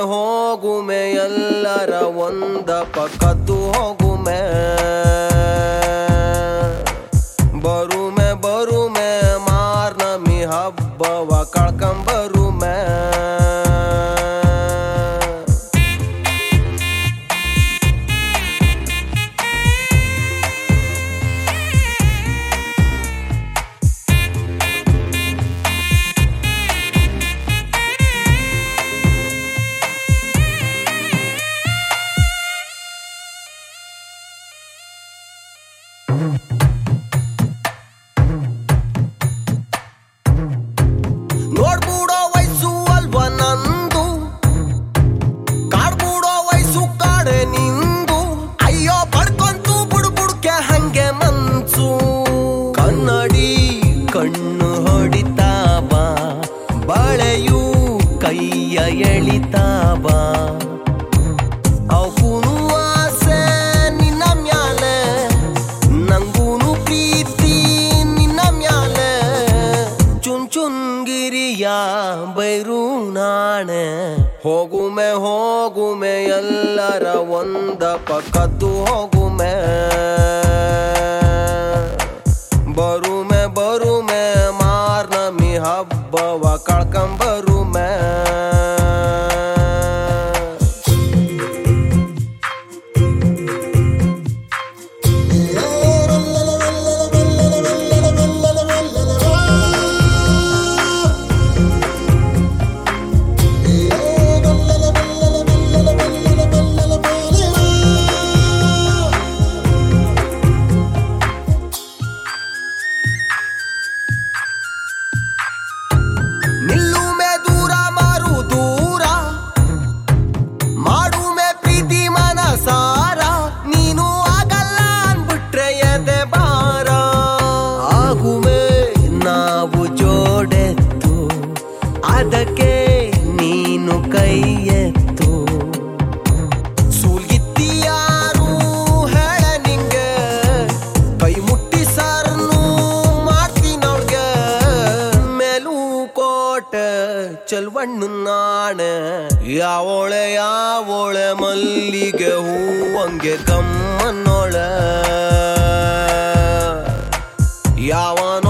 ಹೋಗುಮೆ ಎಲ್ಲರ ಒಂದ ಪಕ್ಕದ್ದು ಹೋಗುಮೆ ಬರುಮೆ ಬರುಮೆ ಮಾರ್ನಮಿ ಹಬ್ಬವ ಕಳ್ಕೊಂಬರುಮೆ ನೋಡ್ಬಿಡೋ ವಯಸ್ಸು ಅಲ್ವ ನಂದು ಕಾಡ್ಬಿಡೋ ವಯಸ್ಸು ಕಾಡೆ ನಿಂದು ಅಯ್ಯೋ ಪಡ್ಕೊಂತು ಬುಡ್ಬುಡ್ಕೆ ಹಂಗೆ ಮನ್ಸು ಕನ್ನಡಿ ಕಣ್ಣು ಹೊಡಿತಾ ಬಾ ಬಳೆಯು ಕೈಯ ಎಳಿತಾ ಬಾ ಅವಕೂನು ಆಸೆ ನಿನ್ನ ಮ್ಯಾಲೆ ನಂಗೂನು ಪ್ರೀತಿ ನಿನ್ನ ಮ್ಯಾಲೆ ಚುನ್ ಚುನ್ಗಿರಿಯ ಬೈರು ನಾಣೆ ಹೋಗುಮೆ ಹೋಗುಮೆ ಎಲ್ಲರ ಒಂದ ಪಕ್ಕದ್ದು ಹೋಗುಮೆ ಬರುಮೆ ಬರುಮೆ ಮಾರ್ನಮಿ ಹಬ್ಬವ ಕಳ್ಕೊಂಬರುಮೆ ನಿಲ್ಲುಮೆ ದೂರ ಮಾರು ದೂರ ಮಾಡುಮೆ ಪ್ರೀತಿ ಮನಸಾರ ನೀನು ಆಗಲ್ಲ ಅನ್ಬಿಟ್ರೆ ಎದೆ ಬಾರ ಆಗುವೆ ನಾವು ಜೋಡೆತ್ತು ಅದಕ್ಕೆ ನೀನು ಕೈ ಎತ್ತು ಸೂಲ್ಗಿತ್ತಿ ಯಾರು ಹೇಳ ನಿಂಗೆ ಕೈ ಮುಟ್ಟಿ ಸರ್ನು ಮಾಡ್ತೀನವ್ಗೆ ಮೇಲೂ ಕೋಟೆ ಚೆಲ್ವಣ್ಣು ನಾಣೆ ಯಾವೋಳೆ ಯಾವೋಳೆ ಮಲ್ಲಿಗೆ ಹೂವಂಗೆ ಕಮ್ಮನ್ನೋಳೆ ಯಾವನೋ